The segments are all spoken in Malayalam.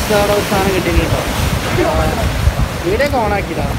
ഗൈസ് അവിടെ ഒരു സാധനം കിട്ടിയില്ല കേട്ടോ വീഡിയോ ഒക്കെ ഓണാക്കിയതാ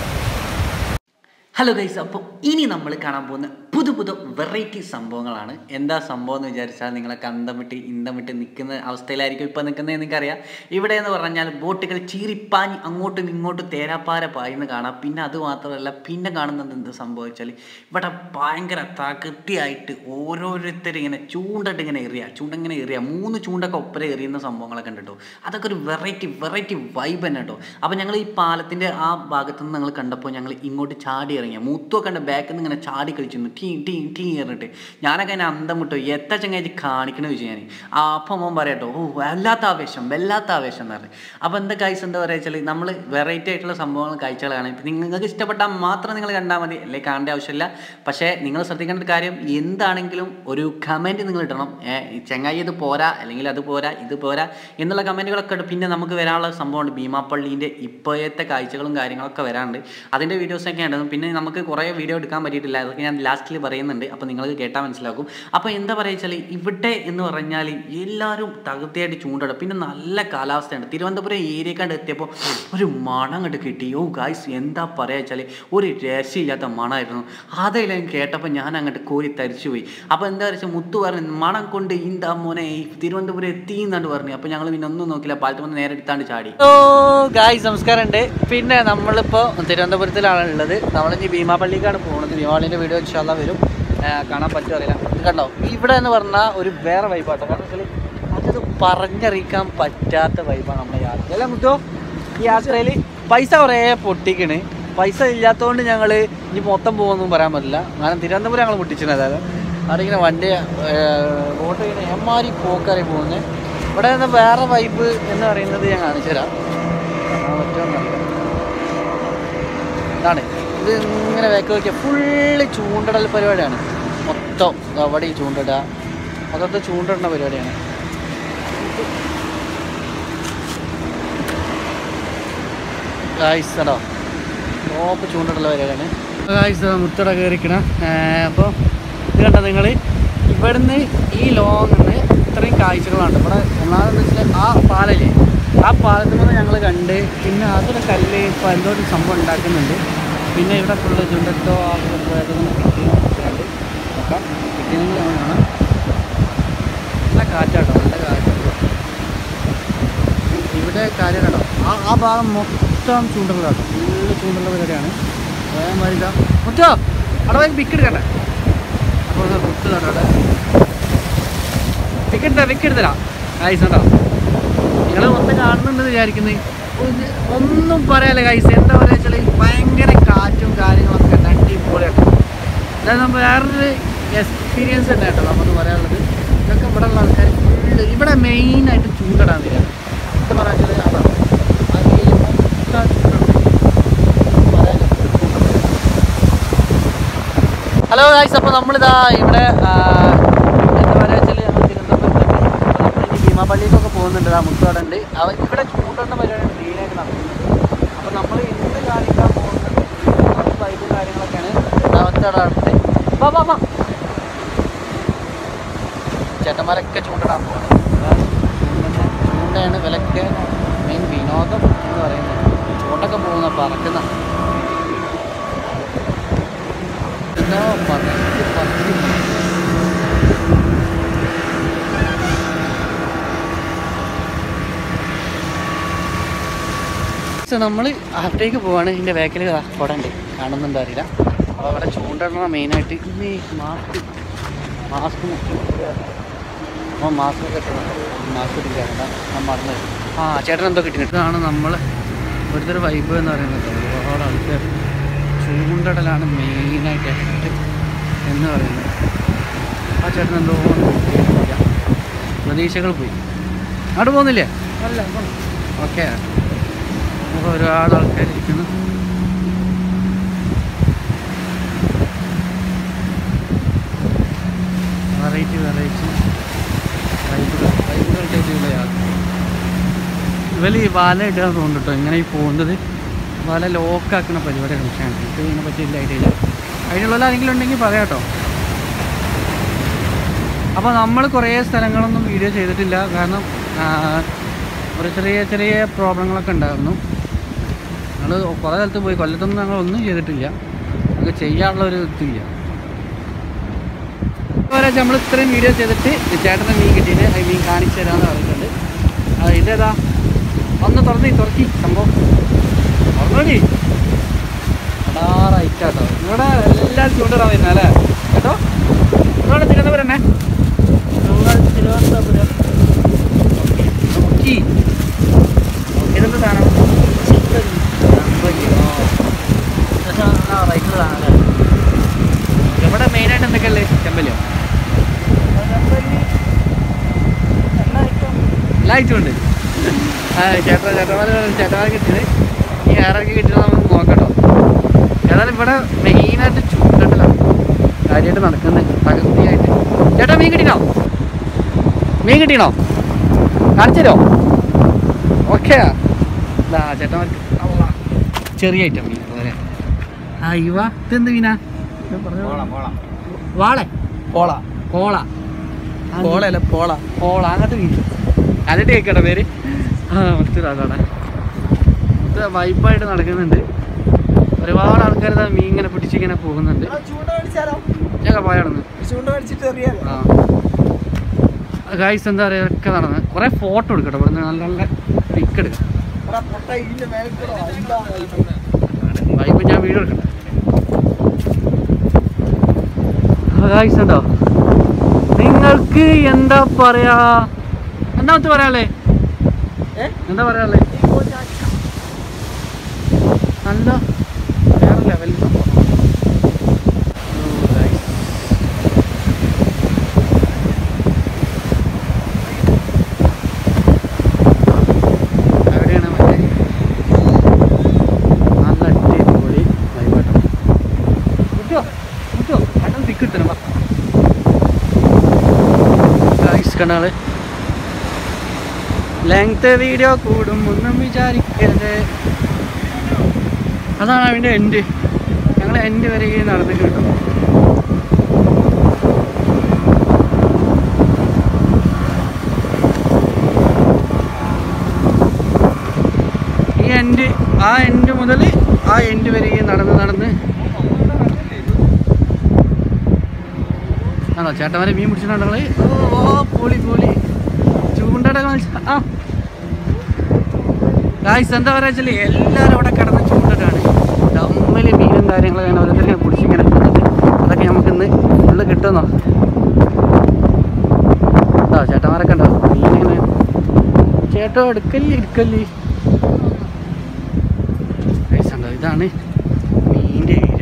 ഹലോ ഗൈസ് അപ്പോൾ ഇനി നമ്മൾ കാണാൻ പോകുന്ന പുതു പുതു വെറൈറ്റി സംഭവങ്ങളാണ് എന്താ സംഭവം എന്ന് വിചാരിച്ചാൽ നിങ്ങളൊക്കെ അന്തം വിട്ട് ഇന്തം വിട്ട് നിൽക്കുന്ന അവസ്ഥയിലായിരിക്കും ഇപ്പോൾ നിൽക്കുന്നത് എനിക്കറിയാം ഇവിടെ എന്ന് പറഞ്ഞാൽ ബോട്ടുകൾ ചീറിപ്പാഞ്ഞ് അങ്ങോട്ടും ഇങ്ങോട്ടും തേരാപ്പാര പായുന്ന കാണാം പിന്നെ അത് മാത്രമല്ല പിന്നെ കാണുന്നത് എന്ത് സംഭവിച്ചാൽ ഇവിടെ ഭയങ്കര തകൃതിയായിട്ട് ഓരോരുത്തർ ഇങ്ങനെ ചൂണ്ടിട്ട് ഇങ്ങനെ എറിയുക ചൂണ്ട ഇങ്ങനെ എറിയുക മൂന്ന് ചൂണ്ടൊക്കെ ഒപ്പര എറിയുന്ന സംഭവങ്ങളൊക്കെ ഉണ്ട് കേട്ടോ അതൊക്കെ ഒരു വെറൈറ്റി വെറൈറ്റി വൈബ് തന്നെ കേട്ടോ അപ്പോൾ ഞങ്ങൾ ഈ പാലത്തിൻ്റെ ആ ഭാഗത്ത് നിന്ന് ഞങ്ങൾ കണ്ടപ്പോൾ ഞങ്ങൾ ഇങ്ങോട്ട് ചാടി ഇറങ്ങിയ മൂത്തൊക്കെ ഉണ്ട് ബാക്കിൽ നിന്ന് ഇങ്ങനെ ചാടി കളിച്ചിരുന്നു ടീ ടീ ടീ എറിഞ്ഞിട്ട് ഞാനൊക്കെ അതിനെ അന്തം വിട്ടു എത്ര ചങ്ങായി കാണിക്കണമെന്ന് ചോദിച്ചു ഞാൻ ആ അപ്പം മോൻ പറയട്ടോ ഓ വല്ലാത്ത ആവേശം വല്ലാത്ത ആവേശം എന്ന് പറഞ്ഞു അപ്പോൾ എന്താ കാഴ്ച എന്താ പറയുക വെച്ചാൽ നമ്മൾ വെറൈറ്റി ആയിട്ടുള്ള സംഭവങ്ങൾ കാഴ്ചകളാണ് ഇപ്പം നിങ്ങൾക്ക് ഇഷ്ടപ്പെട്ടാൽ മാത്രം നിങ്ങൾ കണ്ടാൽ മതി അല്ലെങ്കിൽ കാണേണ്ട ആവശ്യമില്ല പക്ഷേ നിങ്ങൾ ശ്രദ്ധിക്കേണ്ട ഒരു കാര്യം എന്താണെങ്കിലും ഒരു കമൻറ്റ് നിങ്ങൾ ഇടണം ഏ, ഈ ചങ്ങായി ഇത് പോരാ അല്ലെങ്കിൽ അത് പോരാ ഇത് പോരാ എന്നുള്ള കമൻറ്റുകളൊക്കെ ഇടും പിന്നെ നമുക്ക് വരാനുള്ള സംഭവമുണ്ട് ഭീമാപ്പള്ളീൻ്റെ ഇപ്പോഴത്തെ കാഴ്ചകളും കാര്യങ്ങളൊക്കെ വരാനുണ്ട് അതിൻ്റെ വീഡിയോസൊക്കെ ഉണ്ടായിരുന്നു പിന്നെ നമുക്ക് കുറേ വീഡിയോ എടുക്കാൻ പറ്റിയിട്ടില്ല അതൊക്കെ ഞാൻ ലാസ്റ്റിൽ പറയുന്നുണ്ട് അപ്പോൾ നിങ്ങൾക്ക് കേട്ടാൽ മനസ്സിലാക്കും അപ്പോൾ എന്താ പറയുക വെച്ചാൽ ഇവിടെ എന്ന് പറഞ്ഞാൽ എല്ലാവരും തകൃതിയായിട്ട് ചൂണ്ടിടും പിന്നെ നല്ല കാലാവസ്ഥയുണ്ട് തിരുവനന്തപുരം ഏരിയക്കാണ്ട് എത്തിയപ്പോൾ ഒരു മണം കണ്ട് കിട്ടി ഓ ഗായ്സ് എന്താ പറയുക വെച്ചാൽ ഒരു രക്ഷയില്ലാത്ത മണമായിരുന്നു അതെല്ലാം കേട്ടപ്പോൾ ഞാൻ അങ്ങോട്ട് കോരി തരിച്ചു പോയി അപ്പോൾ എന്താ വെച്ചാൽ മുത്തു പറഞ്ഞു മണം കൊണ്ട് ഇന്താ മോനെ ഈ തിരുവനന്തപുരം എത്തി എന്നാണ്ട് പറഞ്ഞു അപ്പോൾ ഞങ്ങൾ പിന്നെ ഒന്നും നോക്കില്ല പാലത്ത് വന്ന് നേരെ എടുത്താണ്ട് ചാടി ഓ ഗായ്സ് നമസ്കാരമുണ്ട് പിന്നെ നമ്മളിപ്പോൾ തിരുവനന്തപുരത്തിലാണ് ഉള്ളത് നമ്മളിനി ഭീമാപള്ളിക്കാണ് പോകുന്നത് ഭീമാപള്ളിൻ്റെ വീഡിയോ ഇൻഷാല്ല വരും ആ, കാണാൻ പറ്റുമോ അറിയില്ല ഇത് കണ്ടോ ഇവിടെ എന്ന് പറഞ്ഞാൽ ഒരു വേറെ വൈബാട്ടോ കാരണം വെച്ചാൽ അതത് പറഞ്ഞറിയിക്കാൻ പറ്റാത്ത വൈബാണ് നമ്മുടെ യാത്ര അല്ല മുത്തോ ഈ യാത്രയിൽ പൈസ കുറേ പൊട്ടിക്കണ് പൈസ ഇല്ലാത്തതുകൊണ്ട് ഞങ്ങൾ ഇനി മൊത്തം പോകുമെന്നും പറയാൻ പറ്റില്ല കാരണം തിരുവനന്തപുരം ഞങ്ങൾ പൊട്ടിച്ചിരുന്നത് അതായത് അവിടെ ഇങ്ങനെ വണ്ടി റോഡ് ഇങ്ങനെ എമ്മാരി പോക്കാറി പോകുന്നത് ഇവിടെ നിന്ന് വേറെ വൈബ് എന്ന് പറയുന്നത് ഞാൻ കാണിച്ചു തരാം കാണാൻ പറ്റുമെന്നറിയില്ല ഇതാണ് ഇത് ഇങ്ങനെ വേക്ക് നോക്കിയാൽ ഫുള്ള് ചൂണ്ടിടൽ പരിപാടിയാണ് മൊത്തം അവിടെ ഈ ചൂണ്ടിടുക മൊത്തത്തിൽ ചൂണ്ടിടുന്ന പരിപാടിയാണ് ഗായ്സ് കേട്ടോ ടോപ്പ് ചൂണ്ടിട്ടുള്ള പരിപാടിയാണ് ഗായ്സ് മുത്തട കയറിക്കണം അപ്പോൾ ഇത് കണ്ടോ നിങ്ങൾ ഇവിടുന്ന് ഈ ലോങ്ങിന്ന് ഇത്രയും കാഴ്ചകളാണ് ഇവിടെ ഒന്നാമതെന്ന് വെച്ചാൽ ആ പാലല്ലേ ആ പാലത്തിൽ നിന്ന് ഞങ്ങൾ കണ്ട് പിന്നെ അതൊരു കല്ല് ഇപ്പോൾ എന്തോ ഒരു സംഭവം ഉണ്ടാക്കുന്നുണ്ട് പിന്നെ ഇവിടെ ഫുള്ള് ചുണ്ടത്തോ അവിടെ പോയതൊന്നും കിട്ടിയിട്ടുണ്ട് നോക്കാം കിട്ടിയെങ്കിൽ കാണാം നല്ല കാറ്റാട്ടോ നല്ല കാറ്റ് ഇവിടെ കാര്യം കേട്ടോ ആ ആ ഭാഗം മൊത്തം ചൂണ്ടുള്ള കേട്ടോ ഫുള്ള് ചൂണ്ടുള്ള പരിപാടിയാണ് വേഗം വരിക മുറ്റോ അവിടെ പോയി പിക്ക് എടുക്കട്ടെ അപ്പോൾ മുത്ത് കേട്ടോ അവിടെ പിക്ക് എടുത്താ പിക്ക് എടുത്തരാ ഗൈസ് കേട്ടോ നിങ്ങൾ മൊത്തം കാണുന്നുണ്ടെന്ന് വിചാരിക്കുന്നത് ഒന്ന് ഒന്നും പറയാല്ല ഗൈസ് എന്താ പറയുക വെച്ചാൽ ഭയങ്കര കാറ്റും കാര്യങ്ങളൊക്കെ ഉണ്ട് അടിപൊളിയാട്ടോ അതായത് നമ്മൾ വേറൊരു എക്സ്പീരിയൻസ് ഉണ്ട് കേട്ടോ നമുക്ക് പറയാനുള്ളത് ഇതൊക്കെ ഇവിടെ ഉള്ള ആൾക്കാർ ഫുള്ള് ഇവിടെ മെയിനായിട്ട് ചൂണ്ടിടാൻ വരിക എന്താ പറയുക അതാണ് ആ ഏരിയ മൊത്തം ചൂണ്ടിടും. പറയാനില്ല. ഹലോ ഗായ്സ് അപ്പോൾ നമ്മളിതാ ഇവിടെ ആ, എന്താ പറയുക വെച്ചാൽ നമ്മൾ തിരുവനന്തപുരത്തേക്ക് നമ്മളിനി ഭീമാപള്ളിക്കൊക്കെ പോകുന്നുണ്ട് ആ മുത്തോടെ ഉണ്ട് അവ ഇവിടെ ചൂണ്ടുന്ന പരിപാടിയാണ് മെയിനായിട്ട് നടക്കുന്നത് അപ്പോൾ നമ്മൾ എന്ത് കാണിക്കാൻ പോകുന്നത് വൈബും കാര്യങ്ങളൊക്കെയാണ് അവത്തോടെ അടുത്ത് വാ വാ വാ ചേട്ടന്മാരൊക്കെ ചൂണ്ടിടാൻ പോകുന്നത് അതാണ് ചൂണ്ടന്നെ ചൂണ്ടയാണ് വിലക്ക് മെയിൻ വിനോദം എന്ന് പറയുന്നത് ചൂണ്ടൊക്കെ പോകുന്ന പറക്കുന്ന എന്താ പറത്തി പറത്തി നമ്മൾ അവിടേക്ക് പോവാണ് ഇതിൻ്റെ ബാക്കിൽ കുട ഉണ്ട് കാണുന്നുണ്ടോ അറിയില്ല അപ്പോൾ അവിടെ ചൂണ്ടിടണം മെയിനായിട്ട് ഇന്ന് മാസ്ക് മാസ്ക് അപ്പോൾ മാസ്ക് കിട്ടണം മാസ്ക് ഇട്ടില്ല ഞാൻ മറന്നത് ആ ചേട്ടൻ എന്തോ കിട്ടിയിട്ടുണ്ട് ഇതാണ് നമ്മൾ ഇവിടുത്തെ ഒരു വൈബ് എന്ന് പറയുന്നത് ഒരുപാട് ആൾക്കാർ ചൂണ്ടടലാണ് മെയിനായിട്ട് എഫക്റ്റ് എന്ന് പറയുന്നത് ആ ചേട്ടൻ എന്തോ കിട്ടിയിട്ടില്ല. പ്രതീക്ഷകൾ പോയി അങ്ങോട്ട് പോകുന്നില്ലേ അല്ല ഓക്കെ അപ്പോൾ ഒരുപാട് ആൾക്കാർ ഇരിക്കുന്നു വെറൈറ്റി വെറൈറ്റി വൈബുകൾ വൈബുകൾ ചെയ്തുള്ള യാത്ര ഇവർ ഈ വല ഇടുക തോന്നുന്നു ഇങ്ങനെ ഈ പോകുന്നത് വല ലോക്കാക്കുന്ന പരിപാടിയാണ് പക്ഷേ എനിക്ക് ഇതിനെ പറ്റി ഇല്ല ഐഡിയ ഇല്ല അതിനുള്ള ആരെങ്കിലും ഉണ്ടെങ്കിൽ പറയാം കേട്ടോ അപ്പോൾ നമ്മൾ കുറേ സ്ഥലങ്ങളൊന്നും വീഡിയോ ചെയ്തിട്ടില്ല കാരണം ആ, ഒരു ചെറിയ ചെറിയ പ്രോബ്ലങ്ങളൊക്കെ ഉണ്ടായിരുന്നു ഞങ്ങൾ കുറേ സ്ഥലത്ത് പോയി കൊല്ലത്തൊന്നും ഞങ്ങൾ ഒന്നും ചെയ്തിട്ടില്ല നമുക്ക് ചെയ്യാനുള്ള ഒരു ഇതില്ല അതുപോലെ നമ്മൾ ഇത്രയും വീഡിയോ ചെയ്തിട്ട് ചേട്ടനെ മീൻ കിട്ടിയത് അത് മീൻ കാണിച്ചു തരാമെന്ന് പറഞ്ഞിട്ടുണ്ട് അത് ഇതേതാ ഒന്ന് തുറന്നേ തുറക്കി സംഭവം തുറന്നോടി റൈറ്റ് കേട്ടോ ഇവിടെ എല്ലാം ചൂണ്ടിടാൻ വരുന്ന അല്ലേ കേട്ടോ ഇവിടെ തിരുവനന്തപുരം തന്നെ തിരുവനന്തപുരം നോക്കി ഇതെന്ത് സാധനം റൈറ്റിലാണ് ഇവിടെ മെയിനായിട്ട് എന്തൊക്കെയല്ലേ ചെമ്പല്ലോ എല്ലാ ഐറ്റം ഉണ്ട് ആ ചേട്ടാ ചേട്ടന്മാർ ചേട്ടന്മാർ കിട്ടിയത് ഈ ആരൊക്കെ കിട്ടിയത് നമുക്ക് നോക്കട്ടോ ഏതായാലും ഇവിടെ മെയിനായിട്ട് ചൂണ്ടലാണ് കാര്യമായിട്ട് നടക്കുന്നത് പകുതിയായിട്ട് ചേട്ടാ മീൻ കിട്ടിയോ മീൻ കിട്ടിയോ കാണിച്ചു തരുമോ ഓക്കെ ഇതാ ചേട്ടന്മാർക്ക് അള്ളാ. ചെറിയ ഐറ്റം മീൻ അതുപോലെ ആ ഇവ ഇതെന്ത് മീനാ വാളെ പോള കോള പോളയല്ല പോള കോള അങ്ങനത്തെ മീൻ അതിൻ്റെ കേൾക്കട്ടെ പേര് ആ മറ്റൊരാളാണ് ഇത് വൈബായിട്ട് നടക്കുന്നുണ്ട് ഒരുപാട് ആൾക്കാർ ഇതാ മീൻ ഇങ്ങനെ പിടിച്ചിങ്ങനെ പോകുന്നുണ്ട് ചൂണ്ട മേടിച്ചാലോ ഞാൻ പോയാടുന്നു ചൂണ്ട മേടിച്ചിട്ട് എറിയാലോ ആ ഗൈസ് എന്താ പറയുക ഒക്കെ നടന്ന് കുറേ ഫോട്ടോ എടുക്കട്ടെ ഇവിടുന്ന് നല്ല നല്ല പിക്ക് എടുക്കാം എടാ, പൊട്ട ഇതിന്റെ മേലെ കൂടെ വാ. എന്താ ഇത്? വൈബ് ഞാൻ വീഡിയോ എടുക്കട്ടെ ഗൈസ് ഉണ്ടോ നിങ്ങൾക്ക് എന്താ പറയാ എന്താ മറ്റു പറയാല്ലേ ഏ? എന്താ പറയാല്ലേ നല്ല വേറെ ലെവലിൽ സംഭവം ഓ, guys. എവിടെയാണ് മറ്റേ നല്ല അടിപൊളി വൈബാട്ടോ മുട്ടോ മുട്ടോ പെട്ടെന്ന് പിക്ക് കിട്ടണം ഗൈസ് കണ്ടാള് ലെങ്ത് വീഡിയോ കൂടും ഒന്നും വിചാരിക്കരുത് അതാണ് അവൻ്റെ എൻഡ് ഞങ്ങൾ എൻഡ് വരെ നടന്ന് കിട്ടും ഈ എൻഡ് ആ എൻഡ് മുതൽ ആ എൻഡ് വരെ നടന്ന് നടന്ന് ആണോ ചേട്ടന്മാരെ മീൻ പിടിച്ചിട്ടുണ്ടെങ്കിൽ ഓ ഓ പൊളി പൊളി ചൂണ്ടയുടെ കളിച്ച ആ ഗായ്സ് എന്താ പറയുക വെച്ചാൽ എല്ലാവരും അവിടെ കിടന്ന് ചൂണ്ടിട്ടാണ് തമ്മിൽ മീനും കാര്യങ്ങളും അങ്ങനെ ഓരോരുത്തരും പിടിച്ച് ഇങ്ങനെ ഇട്ടിട്ട് അതൊക്കെ നമുക്ക് ഇന്ന് ഫുള്ള് കിട്ടുന്നോ ഉണ്ടോ ചേട്ടന്മാരൊക്കെ ഉണ്ടോ മീനിങ്ങനെ ചേട്ടോ എടുക്കല്ലേ എടുക്കല്ലേ ഗൈസ് ഉണ്ടോ ഇതാണ് മീൻ്റെ ഏരിയ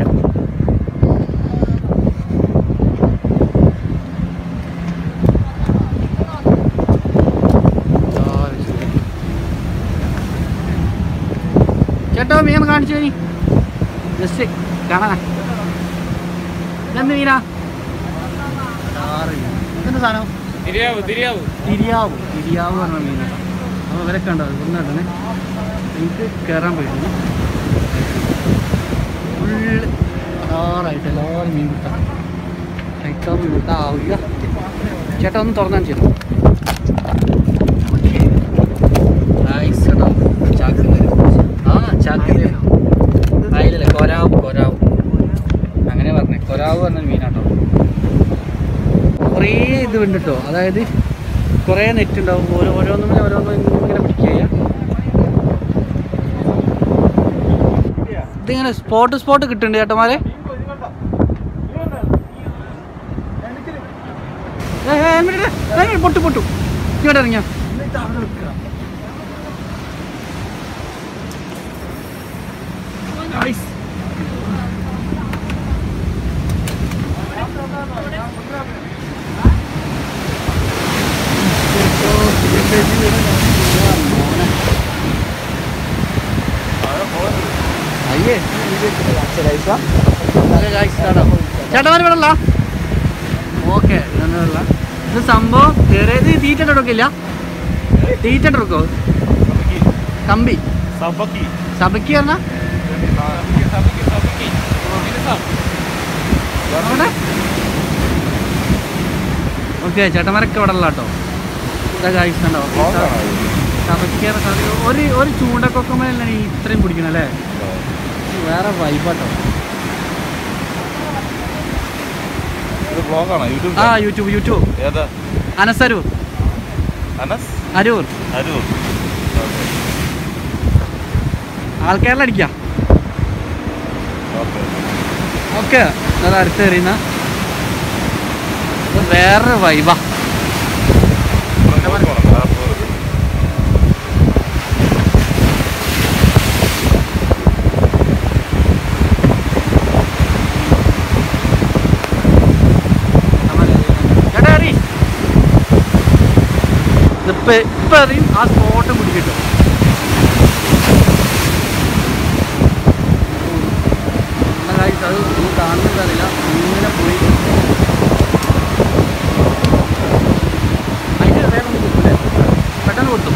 ചേട്ടോ മീൻ ഒന്ന് കാണിച്ചു നീ ജസ്റ്റ് കാണാൻ ഇതെന്ത് മീനാ എന്ത് സാധനം തിരിയാവൂ തിരിയാവൂ തിരിയാവ് തിരിയാവ് പറഞ്ഞ മീനാണ് അപ്പോൾ ഇവരൊക്കെ ഉണ്ടോ ഇവിടുന്ന് ഉടനെ എനിക്ക് കയറാൻ പോയിരുന്നു ഫുള്ള് ആറായിട്ട് എല്ലാവരും മീൻ കിട്ടാം കഴിക്കാൻ മീൻ കിട്ടാ ആവുക ചേട്ടാ ഒന്ന് തുറന്നാൻ ചെയ്തു ആ ചാക്കില് അയിലല്ലേ കൊരാവ് കൊരാവ് അങ്ങനെ പറഞ്ഞേ കൊരാവ് പറഞ്ഞ മീനാട്ടോ കുറേ ഇത് ഉണ്ട് കേട്ടോ അതായത് കുറേ നെറ്റ് ഉണ്ടാവും ഓരോ ഓരോന്നും ഇങ്ങനെ ഓരോന്നും ഇങ്ങനെ പിടിക്കുക ചെയ്യാം. ഇതിങ്ങനെ സ്പോട്ട് സ്പോട്ട് കിട്ടുന്നുണ്ട് ചേട്ടന്മാരെ ഏയ് ഏയ് helmet ഇട്. helmet പൊട്ടു പൊട്ടു ഇങ്ങോട്ട് ഇറങ്ങിയോ അയ്യേ ചേട്ടന്മാർ ഇവിടെ ഓക്കെ ഇതൊന്നുമില്ല ഇത് സംഭവം വേറേത് തീറ്റ എടുക്കില്ല തീറ്റ എടുക്കോ കമ്പി സബക്കി സഭയ്ക്ക് പറഞ്ഞ ഓക്കെ ചേട്ടന്മാരൊക്കെ ഇവിടെ ഉള്ള കേട്ടോ ഇതാ കാഴ്ച ഉണ്ടോ ചതക്കേറെ ചതക്ക ഒരു ഒരു ചൂണ്ടക്കൊക്കമ്മലല്ലേ ഈ ഇത്രയും പിടിക്കണം അല്ലേ ഇത് വേറെ വൈബാട്ടോ ഇത് ബ്ലോഗാണോ യൂട്യൂബ് ആ യൂട്യൂബ് യൂട്യൂബ് ഏതാ അനസ് അരൂർ അനസ് അരൂർ അരൂർ ആൾക്കാരിൽ അടിക്കാം ഓക്കെ ഓക്കെ അത് അടുത്ത് എറിയുന്ന ഇത് വേറൊരു വൈബാ ചേട്ടാ എറി ഇപ്പൊ ഇപ്പൊ എറിയും ആ സ്പോട്ട് പിടിക്കിട്ടും അത് ഒന്നും കാണുന്നത് അറിയില്ല ഇങ്ങനെ പോയി അതിന് വേഗം കുത്തൂലേ പെട്ടെന്ന് കുത്തും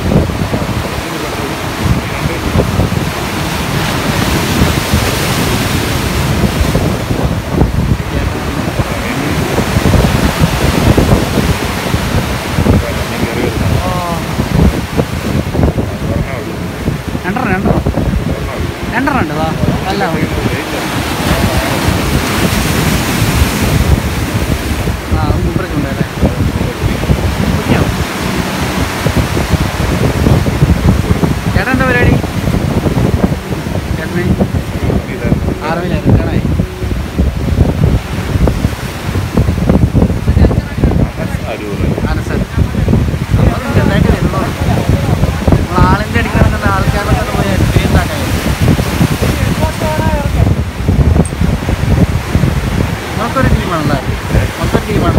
രണ്ടെണ്ണം രണ്ടെണ്ണം രണ്ടെണ്ണം ഉണ്ട് വാ അല്ല ആ അത് മൂപ്പര ചൂണ്ടല്ലേ കുത്തിയോ ചേട്ടൻ എന്താ പരിപാടി ചേട്ടന് ആർമിയിലായിരുന്നു ചേട്ടനായി ആനസർ നമ്മൾ ചെറുതായിട്ട് വരുന്നുള്ളൂ നമ്മൾ ആളിൻ്റെ അടിക്കണമെന്നുള്ള ആൾക്കാരൊക്കെ പോയി എക്സ്പീരിയൻസ് ആക്കാൻ നമുക്കൊരു ടീമാണല്ലേ മൊത്തം ടീമാണ്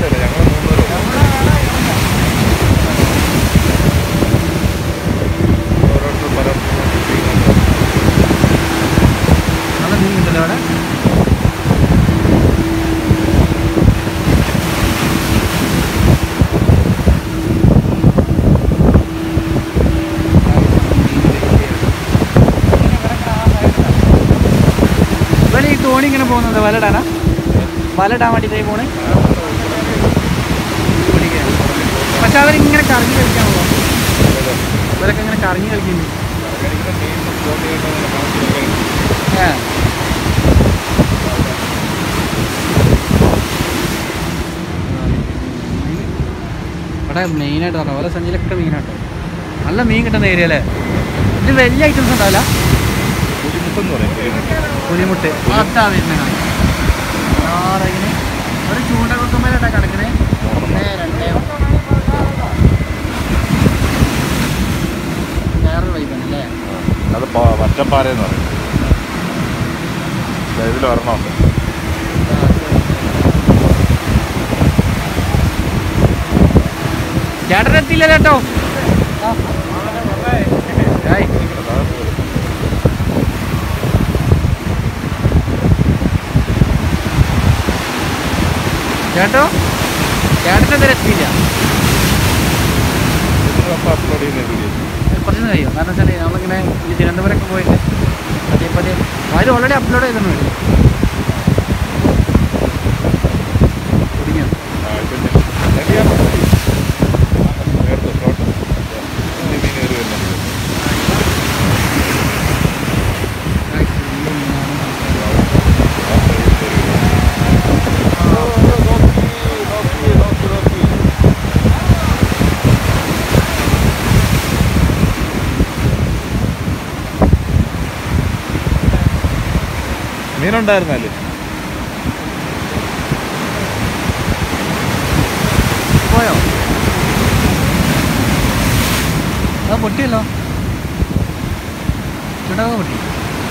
നല്ല മീൻ കിട്ടല്ലോ അവിടെ ഇവിടെ ഈ തോണി ഇങ്ങനെ പോകുന്നത് വലടാനാ വലടാൻ വേണ്ടിയിട്ടായി പോണേ പിടിക്കാൻ. പക്ഷെ അവരിങ്ങനെ കറങ്ങി കളിക്കാണല്ലോ ഇവരൊക്കെ ഇങ്ങനെ കറങ്ങി കളിക്കുന്നു ഏ. ഇവിടെ മെയിനായിട്ട് പറഞ്ഞ ഓരോ സഞ്ചിയിലൊക്കെ മീനാട്ടോ നല്ല മീൻ കിട്ടുന്ന ഏരിയ അല്ലേ ഇത് വലിയ ഐറ്റംസ് ഉണ്ടാവില്ല പുലിമുട്ട് അതാ വരുന്നത് ഇങ്ങനെ ഒരു ചൂണ്ട കുത്തുമ്പോഴാ കിടക്കണേ ഒന്ന് രണ്ട് വേറൊരു വൈബാണ് അല്ലേ അത് പച്ചപ്പാരെന്ന് പറയും ഇതിൽ ഒരെണ്ണമുണ്ട് ചേട്ടനെത്തില്ല കേട്ടോ ഏയ്. ചേട്ടോ ചേട്ടനെന്തായാലും എത്തിയില്ല അപ്ലോഡ് ചെയ്യുന്ന വീഡിയോ കുറച്ച് കഴിയും കാരണം വെച്ചാൽ നമ്മളിങ്ങനെ ഈ തിരുവനന്തപുരമൊക്കെ പോയിട്ട് പതിയെ പതിയെ അവർ ഓൾറെഡി അപ്ലോഡ് ചെയ്തിട്ടുണ്ട് കുടുങ്ങിയോ മീനുണ്ടായിരുന്നല്ലേ പോയോ അത് പൊട്ടിയല്ലോ ചേട്ടാ അത് പൊട്ടി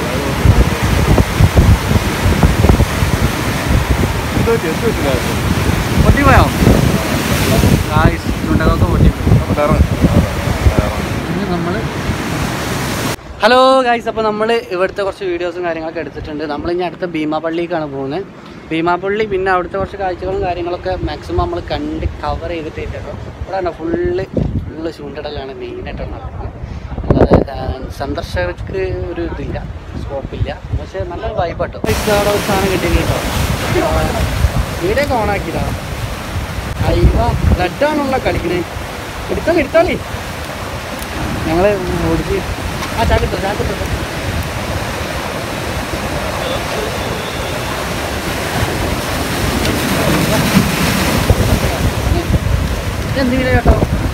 എന്ത് പറ്റി എന്ത് പറ്റില്ലായിരുന്നു പൊട്ടിപ്പോയോ ഗായ്സ് ചുണ്ടകൊക്കെ പൊട്ടിപ്പോയി നമ്മൾ ഇറങ്ങി ഇനി നമ്മൾ ഹലോ ഗായ്സ് അപ്പോൾ നമ്മൾ ഇവിടുത്തെ കുറച്ച് വീഡിയോസും കാര്യങ്ങളൊക്കെ എടുത്തിട്ടുണ്ട് നമ്മൾ ഇനി അടുത്ത ഭീമാപള്ളിക്കാണ് പോകുന്നത് ഭീമാപള്ളി പിന്നെ അവിടുത്തെ കുറച്ച് കാഴ്ചകളും കാര്യങ്ങളൊക്കെ മാക്സിമം നമ്മൾ കണ്ട് കവർ ചെയ്തിട്ട് കേട്ടോ ഇവിടെ ഉണ്ടോ ഫുള്ള് ഫുള്ള് ചൂണ്ടടലാണ് മെയിനായിട്ട് നടക്കുന്നത് അല്ലാതെ ആ, സന്ദർശകർക്ക് ഒരു ഇതില്ല സ്കോപ്പില്ല പക്ഷേ നല്ല വൈബാട്ടോ അവിടെ ഒരു സാധനം കിട്ടി കേട്ടോ വീഡിയോ ഒക്കെ ഓണാക്കിയതാ അയ്യോ റെഡാണുള്ള കളിക്കണേ എടുത്തോളി എടുത്തോളി ഞങ്ങൾ ഓടിച്ച് ആ ചാക്കിട്ടോ ചാക്കിട്ടോ എന്തെങ്കിലും കേട്ടോ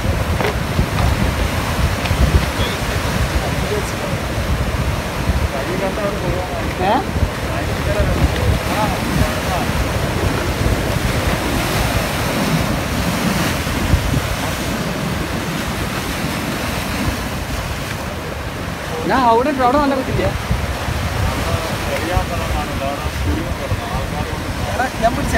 ഏ ഞാൻ അവിടെ ഉണ്ട് അവിടെ നല്ല കിട്ടില്ല എടാ, ഞാൻ പിടിച്ചാ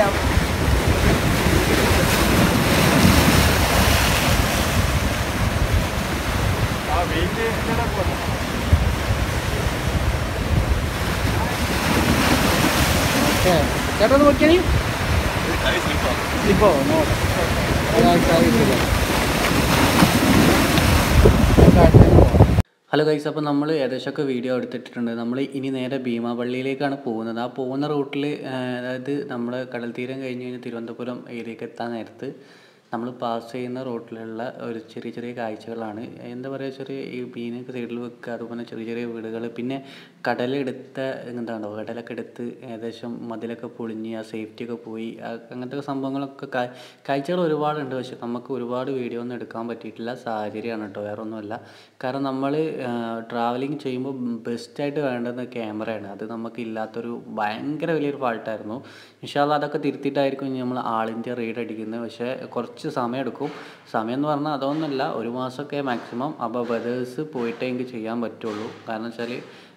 ആ വെയിറ്റ് പോലെ ഓക്കെ ചേട്ടാ ഒന്ന് നോക്കിയാ നീ സ്ലിപ്പോ ഹലോ ഗൈസ് അപ്പോൾ നമ്മൾ ഏകദേശമൊക്കെ വീഡിയോ എടുത്തിട്ടുണ്ട് നമ്മൾ ഇനി നേരെ ഭീമാപള്ളിയിലേക്കാണ് പോകുന്നത് ആ പോകുന്ന റൂട്ടിൽ അതായത് നമ്മൾ കടൽ തീരം കഴിഞ്ഞ് കഴിഞ്ഞ് തിരുവനന്തപുരം ഏരിയക്ക് എത്താൻ നേരത്ത് നമ്മൾ പാസ് ചെയ്യുന്ന റോട്ടിലുള്ള ഒരു ചെറിയ ചെറിയ കാഴ്ചകളാണ് എന്താ പറയുക ചെറിയ ഈ മീനൊക്കെ സൈഡിൽ വെക്കുക അതുപോലെ ചെറിയ ചെറിയ വീടുകൾ പിന്നെ കടലെടുത്ത എന്താണോ കടലൊക്കെ എടുത്ത് ഏകദേശം മതിലൊക്കെ പൊളിഞ്ഞ് ആ സേഫ്റ്റി ഒക്കെ പോയി ആ അങ്ങനത്തെ സംഭവങ്ങളൊക്കെ കാ- കാഴ്ചകൾ ഒരുപാടുണ്ട് പക്ഷെ നമുക്ക് ഒരുപാട് വീഡിയോ ഒന്നും എടുക്കാൻ പറ്റിയിട്ടില്ല സാഹചര്യമാണ് കേട്ടോ വേറെ ഒന്നുമല്ല കാരണം നമ്മൾ ട്രാവലിംഗ് ചെയ്യുമ്പോൾ ബെസ്റ്റായിട്ട് വേണ്ടത് ക്യാമറയാണ് അത് നമുക്ക് ഇല്ലാത്തൊരു ഭയങ്കര വലിയൊരു ഫാൾട്ടായിരുന്നു ഇൻഷാല്ല അതൊക്കെ തിരുത്തിയിട്ടായിരിക്കും ഇനി നമ്മൾ ആൾ ഇന്ത്യ റെയ്ഡ് അടിക്കുന്നത് പക്ഷേ കുറച്ച് സമയം എടുക്കും സമയം എന്ന് പറഞ്ഞാൽ അതൊന്നുമല്ല ഒരു മാസമൊക്കെ മാക്സിമം അപ്പോൾ വെതേഴ്സ് പോയിട്ടേ എനിക്ക് ചെയ്യാൻ പറ്റുള്ളൂ കാരണം വെച്ചാൽ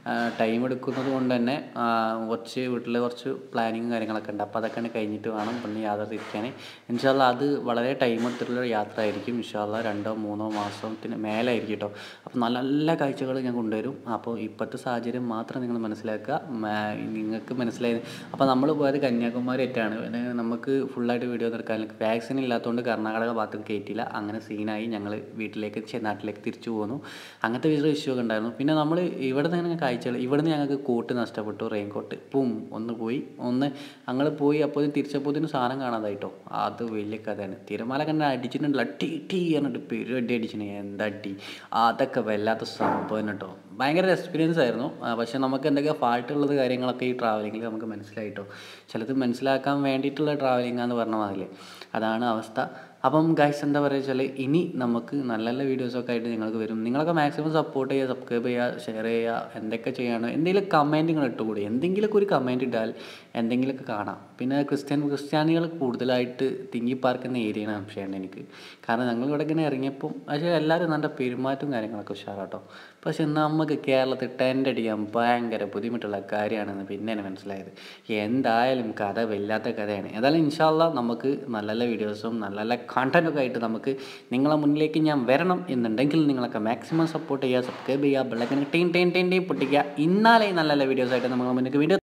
ടൈം എടുക്കുന്നത് കൊണ്ട് തന്നെ ആ, കുറച്ച് വീട്ടിൽ കുറച്ച് പ്ലാനിങ്ങും കാര്യങ്ങളൊക്കെ ഉണ്ട് അപ്പോൾ അതൊക്കെ കഴിഞ്ഞിട്ട് വേണം പിന്നെ യാത്ര തിരിക്കാൻ ഇൻഷാല്ല അത് വളരെ ടൈം എടുത്തിട്ടുള്ള യാത്ര ആയിരിക്കും ഇൻഷാല്ല രണ്ടോ മൂന്നോ മാസത്തിന് മേലായിരിക്കും കേട്ടോ അപ്പോൾ നല്ല നല്ല കാഴ്ചകൾ ഞാൻ കൊണ്ടുവരും അപ്പോൾ ഇപ്പോഴത്തെ സാഹചര്യം മാത്രം നിങ്ങൾ മനസ്സിലാക്കുക മ- നിങ്ങൾക്ക് മനസ്സിലായത് അപ്പോൾ നമ്മൾ പോയത് കന്യാകുമാരി ആയിട്ടാണ് പിന്നെ നമുക്ക് ഫുള്ളായിട്ട് വീഡിയോ എടുക്കാൻ വാക്സിൻ ഇല്ലാത്തതുകൊണ്ട് കർണാടക ഭാഗത്ത് കയറ്റിയില്ല അങ്ങനെ സീനായി ഞങ്ങൾ വീട്ടിലേക്ക് ചെ- നാട്ടിലേക്ക് തിരിച്ചു പോന്നു അങ്ങനത്തെ വലിയ ഇഷ്യൂ ഒക്കെ ഉണ്ടായിരുന്നു പിന്നെ നമ്മൾ ഇവിടെ നിന്ന് കാഴ്ചകൾ ഇവിടെ നിന്ന് ഞങ്ങൾക്ക് കോട്ട് നഷ്ടപ്പെട്ടു റെയിൻ കോട്ട് പും ഒന്ന് പോയി ഒന്ന് ഞങ്ങൾ പോയി അപ്പോൾ തിരിച്ചപ്പോഴത്തേനും സാധനം കാണാതായിട്ടോ അത് വലിയ കഥയാണ് തിരമാല കണ്ട അടിച്ചിട്ടുണ്ടല്ലോ ടീ ടീ പറഞ്ഞിട്ട് പെരു അടി അടിച്ചിന് എന്താ അടി അതൊക്കെ വല്ലാത്ത സംഭവം കേട്ടോ ഭയങ്കര എക്സ്പീരിയൻസ് ആയിരുന്നു ആ, പക്ഷെ നമുക്ക് എന്തൊക്കെ ഫാൾട്ട് ഉള്ളത് കാര്യങ്ങളൊക്കെ ഈ ട്രാവലിങ്ങിൽ നമുക്ക് മനസ്സിലായിട്ടോ ചിലത് മനസ്സിലാക്കാൻ വേണ്ടിയിട്ടുള്ള ട്രാവലിംഗ് എന്ന് പറഞ്ഞ മാതിരി അതാണ് അവസ്ഥ അപ്പം ഗൈസ് എന്താ പറയുക വെച്ചാൽ ഇനി നമുക്ക് നല്ല നല്ല വീഡിയോസൊക്കെ ആയിട്ട് നിങ്ങൾക്ക് വരും നിങ്ങളൊക്കെ മാക്സിമം സപ്പോർട്ട് ചെയ്യുക സബ്സ്ക്രൈബ് ചെയ്യുക ഷെയർ ചെയ്യുക എന്തൊക്കെ ചെയ്യാണ് എന്തെങ്കിലും കമൻറ്റ് നിങ്ങൾ ഇട്ടുകൂടി എന്തെങ്കിലുമൊക്കെ ഒരു കമൻറ്റ് ഇട്ടാൽ എന്തെങ്കിലുമൊക്കെ കാണാം പിന്നെ ക്രിസ്ത്യൻ ക്രിസ്ത്യാനികൾ കൂടുതലായിട്ട് തിങ്ങി പാർക്കുന്ന ഏരിയയാണ് സംശയമുണ്ട് എനിക്ക് കാരണം ഞങ്ങൾ ഇവിടെ ഇങ്ങനെ ഇറങ്ങിയപ്പം പക്ഷേ എല്ലാവരും നല്ല പെരുമാറ്റവും കാര്യങ്ങളൊക്കെ ഉഷാറാട്ടോ പക്ഷെ നമുക്ക് കേരളത്തിൽ ടെൻ്റ് അടിക്കാൻ ഭയങ്കര ബുദ്ധിമുട്ടുള്ള കാര്യമാണെന്ന് പിന്നെയാണ് മനസ്സിലായത് എന്തായാലും കഥ വല്ലാത്ത കഥയാണ് ഏതായാലും ഇൻഷാല്ല നമുക്ക് നല്ല നല്ല വീഡിയോസും നല്ല നല്ല കണ്ടൻറ്റൊക്കെ ആയിട്ട് നമുക്ക് നിങ്ങളെ മുന്നിലേക്ക് ഞാൻ വരണം എന്നുണ്ടെങ്കിൽ നിങ്ങളൊക്കെ മാക്സിമം സപ്പോർട്ട് ചെയ്യുക സബ്സ്ക്രൈബ് ചെയ്യുക ബെല്ലൈക്കൻ ടീൻ ടീൻ ടീൻ ടീൻ പൊട്ടിക്കുക ഇന്നാലേ നല്ല നല്ല വീഡിയോസ് ആയിട്ട് നമ്മൾ മുന്നിലേക്ക് വീഡിയോ